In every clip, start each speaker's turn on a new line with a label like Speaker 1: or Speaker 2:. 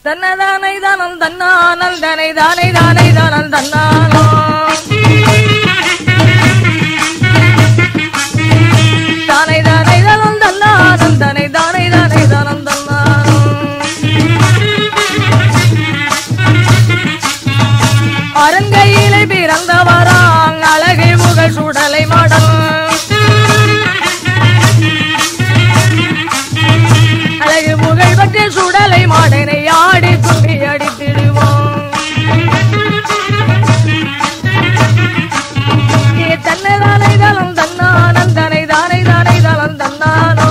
Speaker 1: தன்னதானை தானம் தன்னானல் தனை தானை தானை தானம் தன்னானோ தானை தானை தானம் தன்னானல் தனை தானை தானை தானம் தன்னானோ அரங்கையிலே பிறந்தவராங் அழகை புகழ் சுடலை மடல் அழகு புகழ் பற்றி சுடலை மாடனை ஆடி கும்பி அடித்திடுவோம் ஏ தன்னை தானை தலம் தன்னானன் தனை தானை தானை தலம் தன்னானோ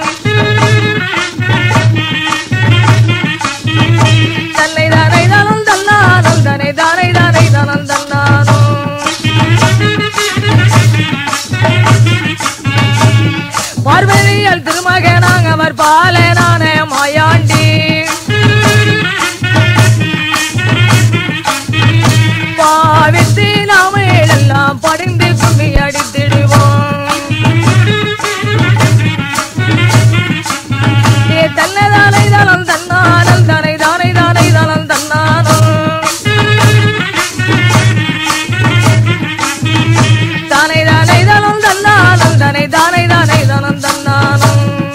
Speaker 1: தன்னை தானை தலம் தன்னானன் தனை தானை தானை தலம் தன்னானோ பார்வதியல் திருமகனாங்க அவர் பாலனான மாயாண்டி பாவித்து நாமேலெல்லாம் படிந்து கும்மி அடித்திடுவோம் ஏ தன்னதானை தலம் தன்னானல் தனை தானை தானை தலம் தன்னானோ தானை தானை தலம் தன்னானல் தனை தானை தானை தலம் தன்னானோ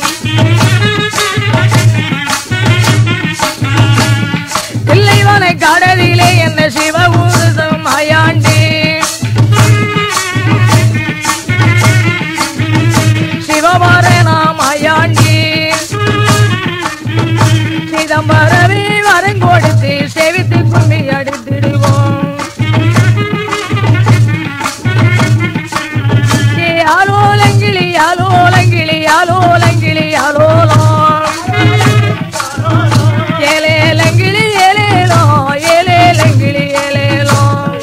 Speaker 1: பிள்ளைவனை கடலிலே என்ன சிவ ஊர்தம் அயாண்டி சிவபார நாம் அயாண்டி சிதம்பரமே வரங்கொடுத்து செவித்து கும்பி அடித்திடுவோம் ஏ ஆலோலங்கிளி ஆலோலங்கிளி ஆலோலங்கிளி ஆலோலம் ஏலேலங்கிளி ஏலேலோ ஏலேலங்கிளி ஏலேலோ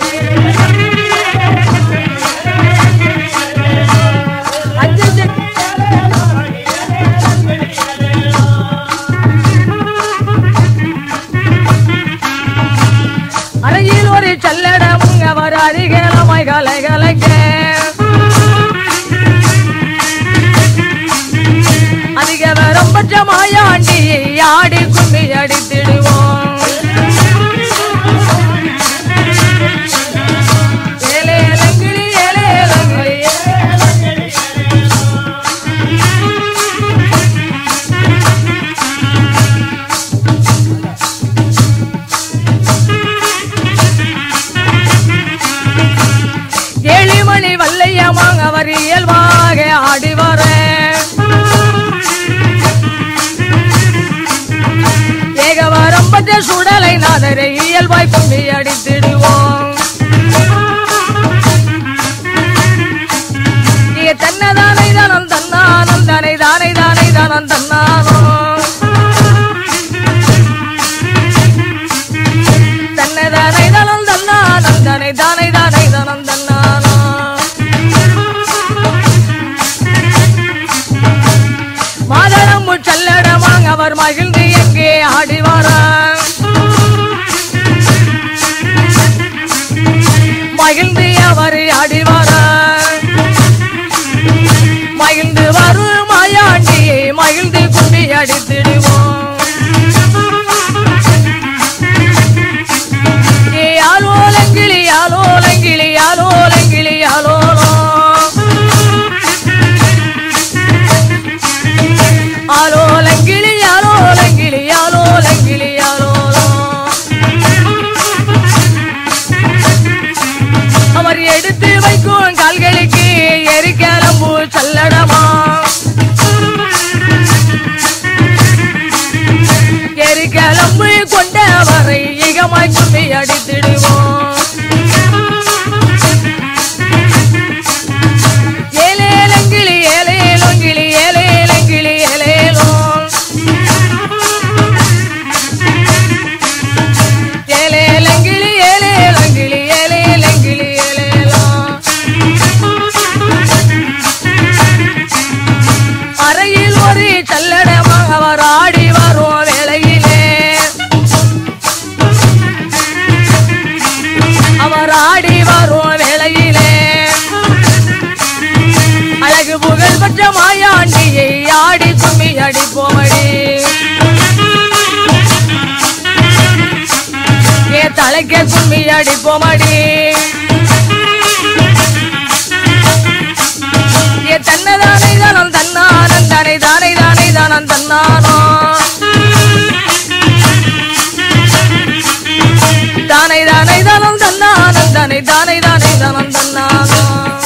Speaker 1: அஞ்சு செட் அறையில் ஒரு சல்லடம் அவர் அதிகமாய் கலை கலைக்க அதிக வரம் பற்ற மாயாண்டி ஆடி கும்மி அடித்திடுவோம் ஏலேலங்கிளி ஏலேலங்கிளி ஏழிமணி வல்லையமாங்க அவர் இயல்பாக ஆடி வர ஏகவரம் பற்ற சுடலை நாதரை இயல்பாய் கும்பி அடித்திடுவோம் நீங்க தன்னதானை தானம் தன்னானம் தானை தானை தானை தானம் தன்னானோ தன்னதானை தானம் தன்னானம் தானை தானை தானை தானம் தன்னானோ மாதளம் முச்சல்லடமாங்க அவர் மகிழ்ந்து எங்கே ஆடி வரான் மகிழ்ந்து அவர் ஆடி வரான் மகிழ்ந்து வரும் மாயாண்டி மகிழ்ந்து கும்பி அடித்திடுவோம் ஏ ஆலோலங்கிளி ஆலோலங்கிளி ஆலோலங்கிளி ஆலோலோ ஆலோலங்கிளி ஆலோலங்கிளி ஆலோலங்கிளி ஆலோலோ அவர் எடுத்து வைக்கும் கால்களுக்கு எரிக்கலம்பு சல்லடமா எரிக்கலம்பு கொண்டவரை இகமாய் கும்பி அடித்திடுவோம் ஏலேலங்கிளி ஏலேலங்கிளி ஏலேலங்கிளி ஏலேலோ ஏலேலங்கிளி ஏலேலங்கிளி ஏலேலங்கிளி ஏலேலோ அறையில் ஒரு சல்லடமாக அவர் ஆடி வரும் வேளையிலே அவர் ஆடி வரும் வேளையிலே அழகு புகழ் பெற்ற மாயாண்டியை ஆடி கும்மி அடிப்போமடி தலைக்க கும்மி அடிப்போமடி ஏ தன்னதானை தானம் தன்னானன் தானே தானே தானே தானம் தன்னானோ தானை தானை தானம் தன்னானன் தானே தானே தானே தானம் தன்னானோ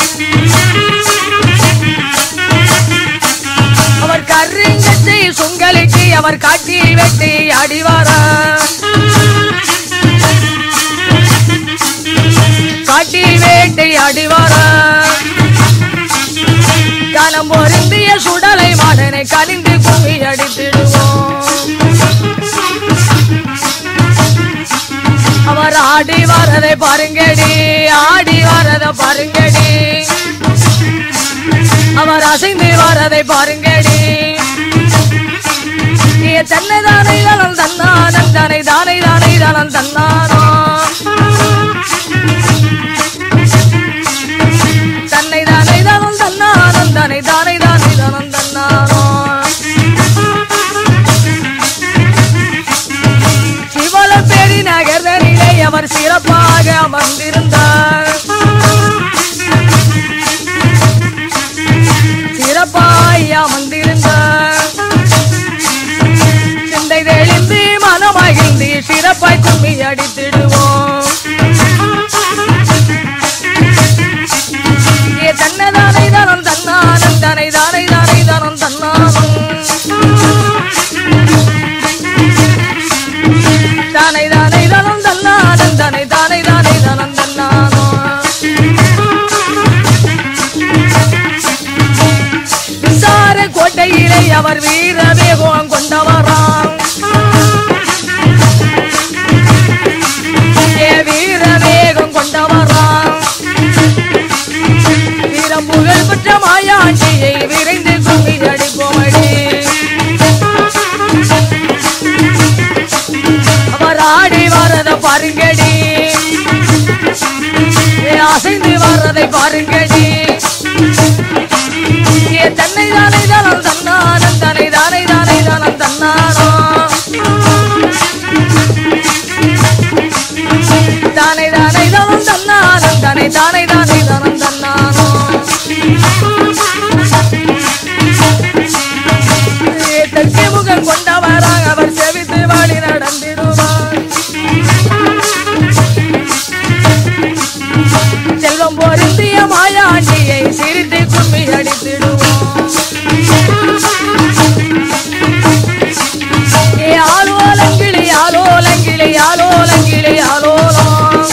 Speaker 1: அவர் கருங்கத்தை சுங்கலிட்டு அவர் காட்டி வெட்டி அடிவாரா காட்டி வேட்டை அடிவாரா கனம் பொருந்திய சுடலை மாடனை கனிந்து கும்மி அடித்திடுவோம் அவர் ஆடி வரதை பாருங்கடி ஆடி வரத பாருங்கடி அவர் அசைந்து வரதை பாருங்கடி ஏ தன்னை தானை தனம் தன்னானன் தானை தானை தானை தனம் தன்னானோ தன்னை தானை தனம் தன்னானன் தானை தானை தானை தனம் தன்னானோ சிவல பேரி நகர்தனிலே அவர் சிறப்பாக அமர்ந்திருந்தார் சிறப்பாய் அமர்ந்திருந்தார் சிந்தை தெளிந்து மனமகிழ்ந்து சிறப்பாய் கும்மி அடித்திடுவோம் ஏ தன்னதானை தனம் தன்னானம் தனை தானை தானை தனம் தன்னானம் தானை தானை தனம் தன்னானம் தனை தானை தானை தனம் தன்னானோ விசார கோட்டையிலே அவர் வீர வேகம் கொண்டவராம் ஏ வீர வேகம் கொண்டவராம் வீரம் புகழ் பெற்ற மாயாண்டியை விரைந்து கும்மி அடிப்போமடி அவர் ஆடி வரத பாருங்கடி ஏ அசைந்து வரதை பாருங்கடி ஏ தன்னை தானை தானம் தன்னானன் தன்னை தானை தானை தானம் தன்னானோ தானை தானை தானம் தன்னானன் தன்னை தானை தானை தானம் தன்னானோ ஏ தெற்கே முகம் கொண்டவராக அவர் செவித்து வாடி நடந்திடுவார் செல்வம் பொருந்திய மாயாண்டியை சிரித்து கும்மி அடித்திடுவோம் ஏ ஆலோலங்கிளி ஆலோலங்கிளி ஆலோலங்கிளி ஆலோலம்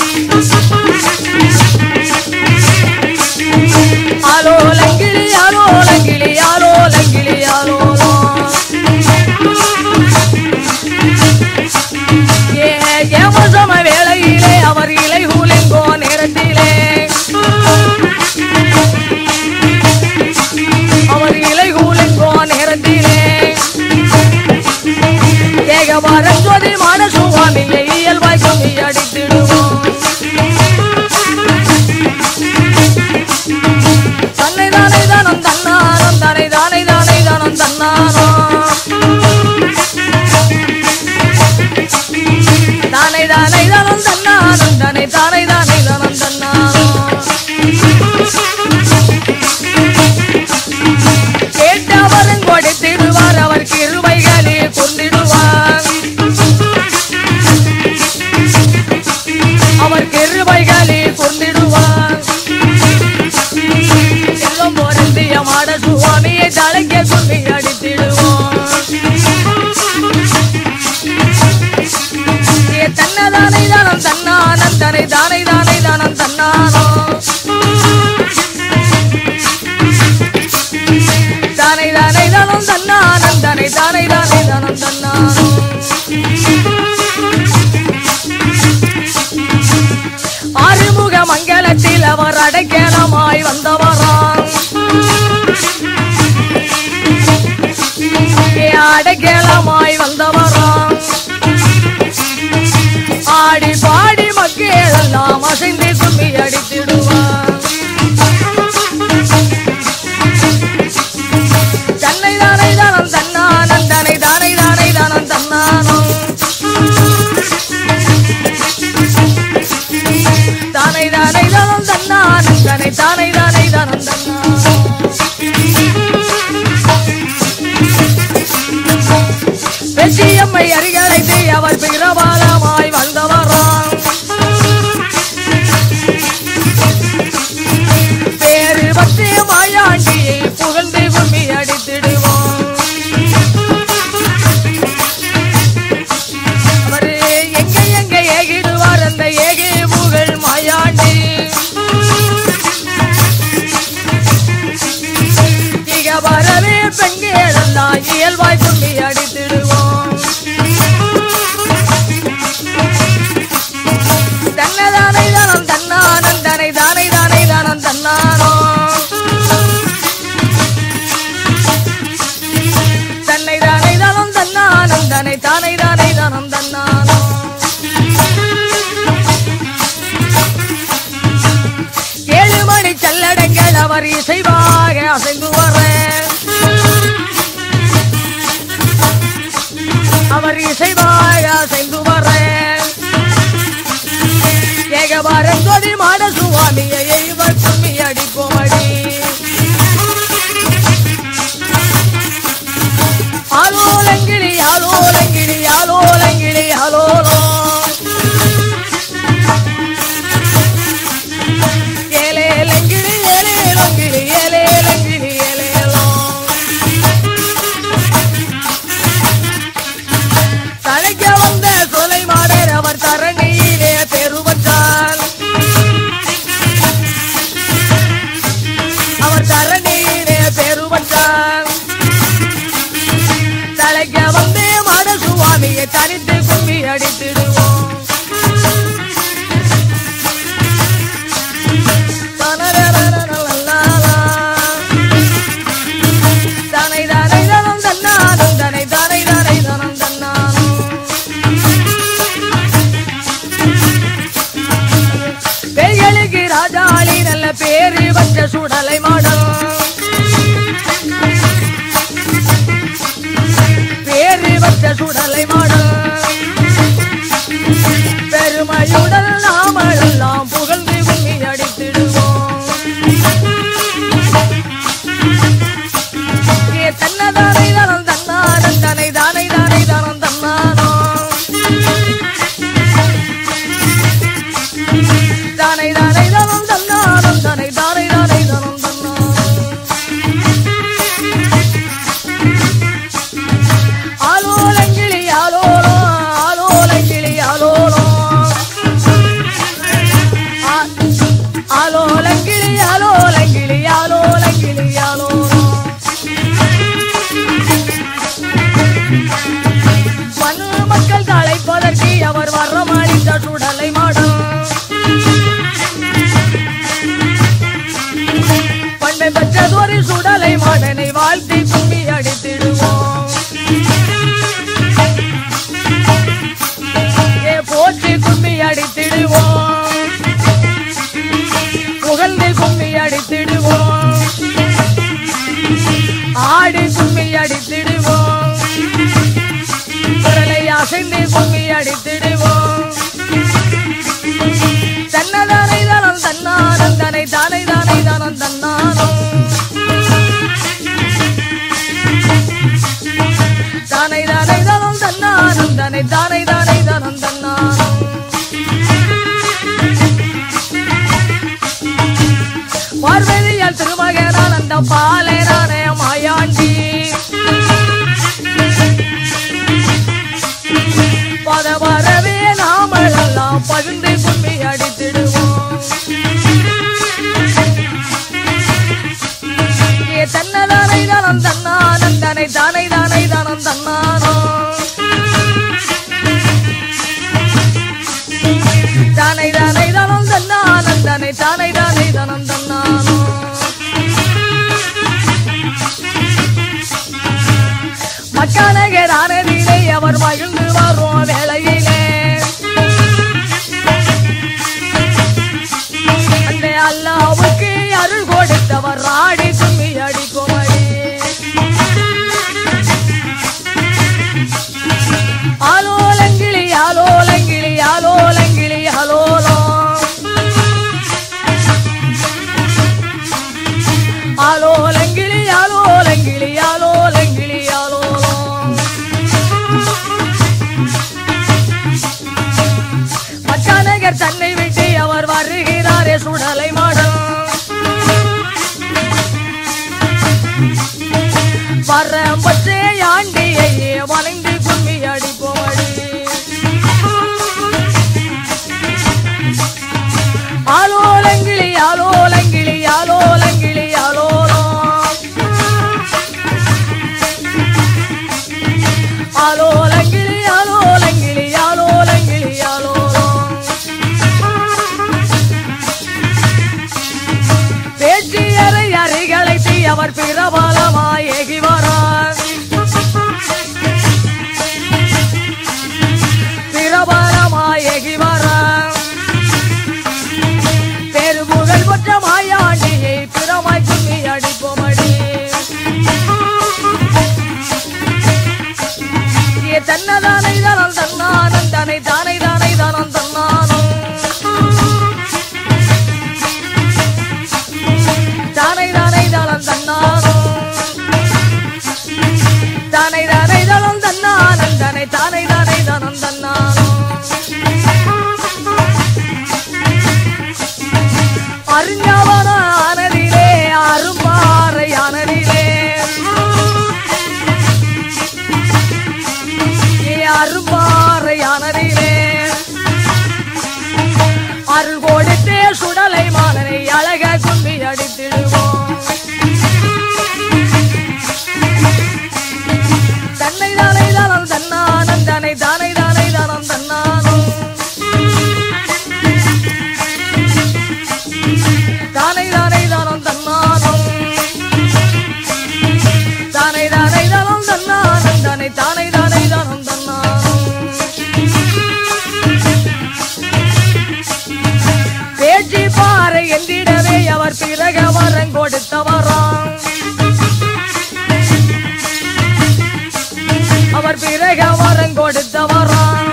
Speaker 1: ஆலோலங்கிளி ஆலோலங்கிளி ஆலோலங்கிளி ஆலோலம் ஏ ஏமசம வேளையிலே அவர் இலை கூலிங்கோ நேரத்திலே அவர் இலை கூலிங்கோ நேரத்திலே ஏகவாரம் ஜோதி மான சுவாமியை இயல்பாய் கும்மி அடித்திடுவோம் தன்னை தானை தானம் தன்னானம் தன்னை தானை தானை தானம் தன்னானோ தானை தானை தானம் தன்னானம் தன்னை தானை தானை தானம் தன்னானோ கேட்டவரும் கொடுத்திடுவார் அவர் கிருபைகளில் கொண்டிடுவார் அவர் கிருபைகளில் கொண்டிடுவார் செல்வம் பொருந்திய மாட சுவாமியை தலைக்க சொல்லி அடித்திடுவோம் ஏ தன்னதானை தானம் தன்னானம் தனை தானை தானை தானம் தன்னானோ தானை தானை தானம் தன்னானம் தனை தானை தானை தானம் தன்னானோ ஆறுமுக மங்கலத்தில் அவர் அடைக்கலமாய் வந்தவராம் ஏ அடைக்கலமாய் வந்தவராம் ஆடி பாடி மக்கள் எல்லாம் அசைந்து கும்மி அடித்திடுவார் தன்னை தானை தானம் தன்னானம் தனை தானை தானை தானம் தன்னானம் அவர் இசைவாக அசைந்து வர அவர் இசைவாக அசைந்து வர ஏகபாரம் தொடி மாட சுவாமியை இவர் கும்மி அடிப்போம் அடி ஆலோலங்கிளி ஆலோலங்கிளி ஆலோலங்கிளி ஆலோலோ ஏலேலங்கிளி ஏலேலங்கிளி ஏலேலங்கிளி ஏலேலோ தழைக்க வந்த சொலை மாடர் அவர் தரணியிலே பெருவற்றால் அவர் தரணியிலே பெருவற்றால் தலைக்க வந்து மாட சுவாமியை தனித்து கும்மி அடித்திடுவோம் தனை தானை தனம் தன்னானும் தனை தானை தானை தனம் தன்னானும் பேய்களுக்கு ராஜாளி நல்ல பேரு வச்ச சுடலை மாடம் பேரு வச்ச சுடலை மாடம் பெருமையுடன் நாமெல்லாம் புகழ்ந்து கும்மி அடித்திடுவோம் ஏ தன்னதானை தனம் தன்னானம் தனை தானை தானை தனம் தன்னானோ தானை தானை தனம் தன்னானம் தனை தானை தானை தனம் தன்னானோ ஆலோலங்கிளி ஆலோலோ ஆலோலங்கிளி ஆலோலோ ஆ- ஆலோலங்கிளி ஆலோலங்கிளி ஆலோலங்கிளி ஆலோலோ மனு மக்கள் தலைப்பதற்கு அவர் வரம் அளித்த சுடலை மாடம் பண்டை பெற்றதொரு சுடலை மாடனை வாழ்த்தி கும்மி அடித்திடுவோம் ஏ போற்றி கும்மி அடித்திடுவோம் புகழ்ந்து கும்மி அடித்திடுவோம் ஆடி கும்மி அடித்திடுவோம் குரலை அசைந்து கும்மி அடித்திடுவோம் தன்னதானை தனம் தன்னானம் தனை தானை தானை தனம் தன்னானம் தானை தானை தனம் தன்னானம் தனை தானை தானை தனம் தன்னானம் பார்வதியால் திருமகனான் அந்த பாலனான மாயாண்டி பதவரவே நாமெல்லாம் பகிர்ந்து கும்மி அடித்திடுவோம் ஏ தன்னதானை தனம் தன்னானம் தனை தானை தானை தனம் தன்னானோ தானை தானை தனம் தன்னானம் தனை தானை தானை தனம் தன்னானோ மக்கானகரானதிலே அவர் மகிழ்ந்து வரும் வேளையிலே அந்த அல்லாவுக்கு அருள் கொடுத்தவர் ராடி கும்மி அடிக்கும் அடி ஆலோலங்கிளி ஆலோலங்கிளி ஆலோலங்கிளி ஆலோலோ ஆலோலங்கிளி ஆலோலங்கிளி ஆலோலங்கிளி ஆலோலோ மச்சானகர் தன்னை விட்டு அவர் வருகிறாரே சுடலை மாடம் வரம்பற்றே ஆண்டியை வளைந்து கும்மி அடிப்போம் அடி ஆலோலங்கிளி ஆலோலங்கிளி ஆலோலங்கிளி ஆலோலோ ஆலோலங்கிளி ஆலோலங்கிளி ஆலோலங்கிளி ஆலோலோ வரம் கொடுத்தவராம் அவர் பிறக வரம் கொடுத்தவராம்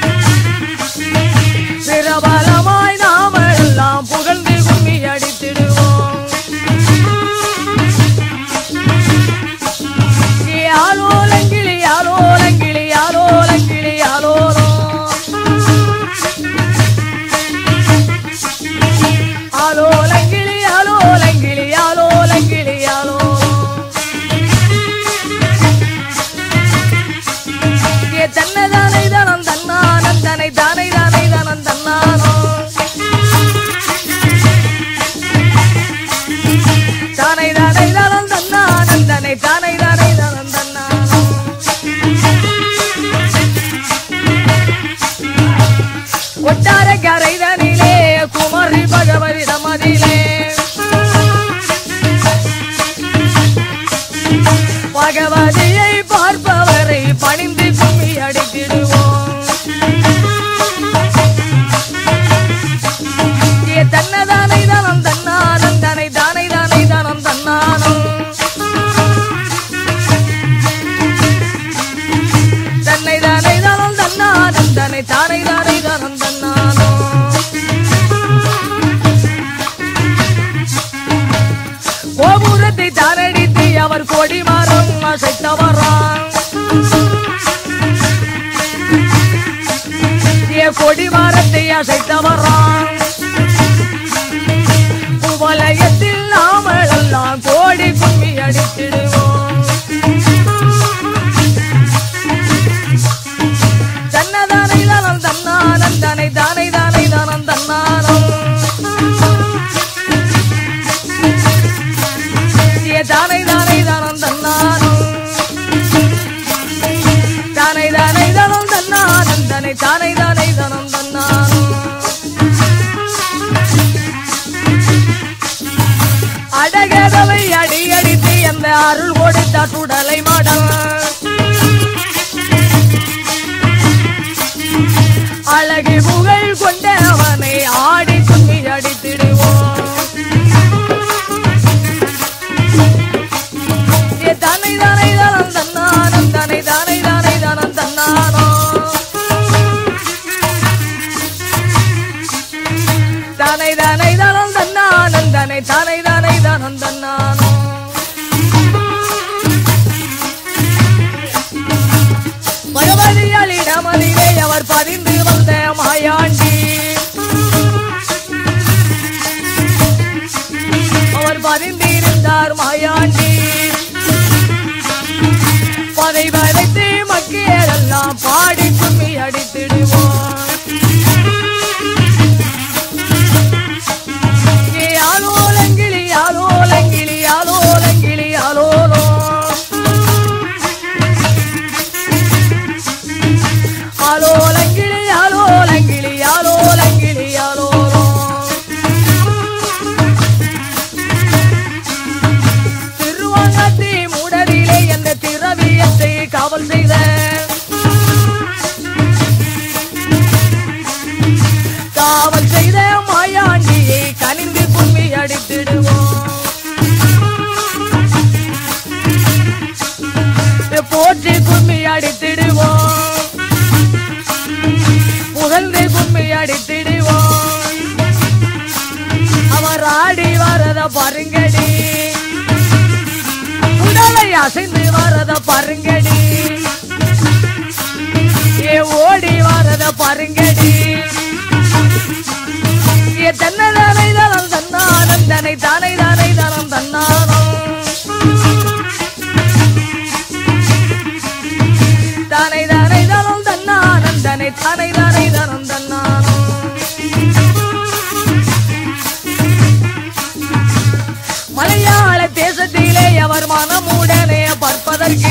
Speaker 1: பிரபலமாய் நாம எல்லாம் புகழ்ந்து கும்மி அடித்திடுவோம் ஆலோலங்கிளி ஆலோலங்கிளி ஆலோலங்கிளி ஆலோலோ ஆலோலங்கிளி ஆலோலங்கிளி ஆலோலங்கிளி ஆலோ ஏ தன்னதானை தனம் தன்னானம் தனை தானை தானை தனம் தன்னானோ தானை தானை தனம் தன்னானம் தனை தானை தானை தனம் தன்னானோ ஒட்டார கரைதனிலே குமரி பகவதி நமதிலே பகவதியை பார்ப்பவரை பணிந்து கும்மி அடித்திடுவோம் ஏ தன்னதானை தனம் தன்னானம் தனை தானை தானை தனம் தன்னானம் தன்னை தானை தனம் தன்னானம் தன்னை தானை தானை தனம் தன்னானோ கோபுரத்தை தானடித்து அவர் கொடி மரம் அசைத்தவரான் ஏ கொடி மரத்தை அசைத்தவரான் வலயத்தில் நாமெல்லாம் கோடி கும்மி அடித்திடுவோம் தன்னதானை தனம் தன்னானம் தனை தானை தானை தனம் தன்னானம் ஏ தானை தானை தனம் தன்னானம் தானை தானை தனம் தன்னானம் தனை தானை தானை தனம் தன்னானம் அடகதவை அடியடித்து அந்த அருள் கொடுத்த சுடலை மடம் அழகு புகழ் கொண்ட அவனை ஆடி கும்மி அடித்திடுவோம் ஏ தன்னை தானை தனம் தன்னானம் தன்னை தானை தானை தனம் தன்னானோ தானை தானை தனம் தன்னானம் தன்னை தானை தானை தனம் தன்னானோ பகவதிகளிடமதிலே அவர் பதிந்து வந்த மாயாண்டி அவர் பதிந்திருந்தார் மாயாண்டி பதை வதைத்து மக்களெல்லாம் பாடி கும்மி அடித்திடுவோம் ஏ ஆலோலங்கிளி ஆலோலங்கிளி ஆலோலங்கிளி ஆலோலோ ஆலோலங்கிளி ஆலோலங்கிளி ஆலோலங்கிளி ஆலோலோ திருவாங்கத்தி மூடரிலே என்ற திரவியத்தை காவல் செய்த காவல் செய்த மாயாண்டியை கனிந்து கும்மி அடித்திடுவோம் போற்றி கும்மி அடித்திடுவோம் புகழ்ந்து கும்மி அடித்திடுவோம் அவர் ஆடி வரத பருங்கடி உடலை அசைந்து வரத பருங்கடி ஏ ஓடி வரத பருங்கடி ஏ தன்னதானை தனம் தன்னானம் தனை தானை தானை தனம் தன்னானம் தானை தானை தனம் தன்னானம் தனை தானை தானை தனம் தன்னானம் மலையாள தேசத்திலே அவர் மனமுடனே பார்ப்பதற்கு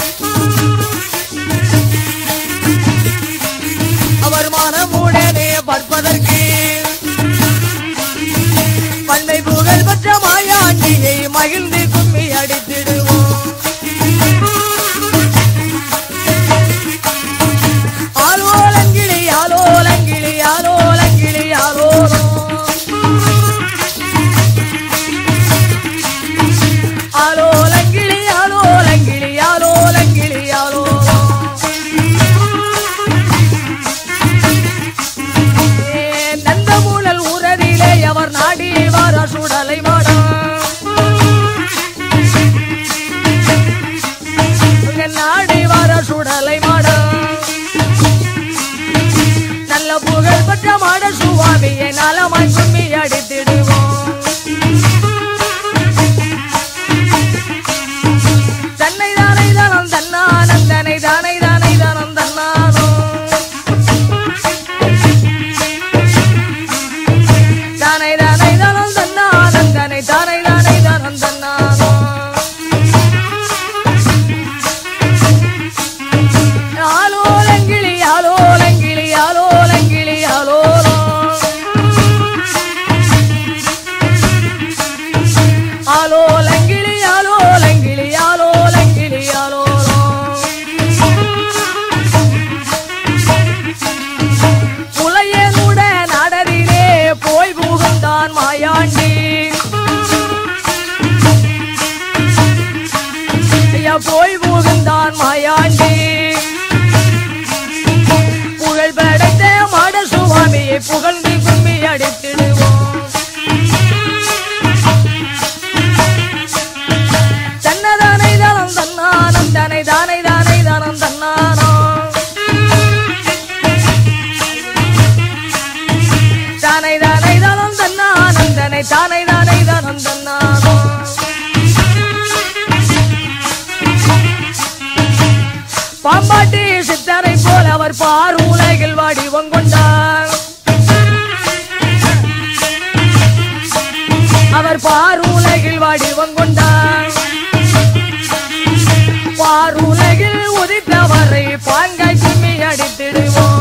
Speaker 1: அவர் மனமுடனே பார்ப்பதற்கு பன்மை புகழ் பெற்ற மாயாண்டியை மகிழ்ந்து கும்மி அடித்திடுவோம் ஆலோலங்கிளி ஆலோலங்கிளி ஆலோலங்கிளி ஆலோலோ பெற்ற மாட சுவாமியை நலமாய் கும்மி அடித்திடுவோம் தன்னை தானை தானம் தன்னானந்தனை தானை தானை தானம் தன்னானோ தானை தானை தானம் தன்னானந்தனை தானை தானை தானம் தன்னானோ ஆலோலங்கிளி ஆலோலங்கிளி ஆலோலங்கிளி ஆலோலோ ஆலோலங்கிளி ஆலோலங்கிளி ஆலோலங்கிளி ஆலோலோ புலையனுட நடரிலே போய் புகுந்தான் மாயாண்டி ஐயா போய் புகுந்தான் மாயாண்டி புகழ் படைத்த மாட சுவாமியை புகழ்ந்து கும்மி அடித்திடுவோம் தன்னதானை தானம் தன்னானம் தானை தானை தானை தானம் தன்னானோ தானை தானை தானம் தன்னானம் தானை தானை தானை தானம் தன்னானோ பாம்பாட்டி சித்தரை போல் அவர் பார் உலகில் வடிவம் கொண்டார் அவர் பார் உலகில் வடிவம் கொண்டார் பார் உலகில் உதித்தவரை பாங்காய் கும்மி அடித்திடுவோம்